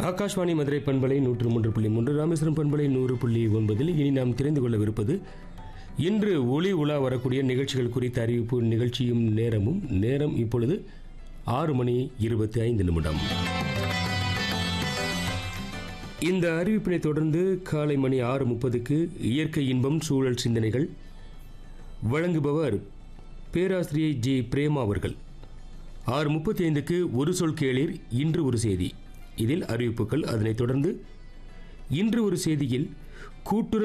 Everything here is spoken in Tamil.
ஆகாஷ்வாணி மதுரை பண்பலை நூற்று மூன்று புள்ளி மூன்று ராமேஸ்வரம் பண்பலை நூறு புள்ளி ஒன்பதில் இனி நாம் தெரிந்து கொள்ளவிருப்பது இன்று ஒளி உலா வரக்கூடிய நிகழ்ச்சிகள் குறித்த அறிவிப்பு நிகழ்ச்சியும் நேரமும் நேரம் இப்பொழுது ஆறு மணி இருபத்தி ஐந்து நிமிடம் இந்த அறிவிப்பினை தொடர்ந்து காலை மணி ஆறு முப்பதுக்கு இயற்கை இன்பம் சூழல் சிந்தனைகள் வழங்குபவர் பேராசிரியை ஜி பிரேமா அவர்கள் ஆறு முப்பத்தி ஐந்துக்கு ஒரு சொல் கேளீர் இன்று ஒரு செய்தி இதில் அறிவிப்புகள் அதனைத் தொடர்ந்து இன்று ஒரு செய்தியில் கூட்டுறவு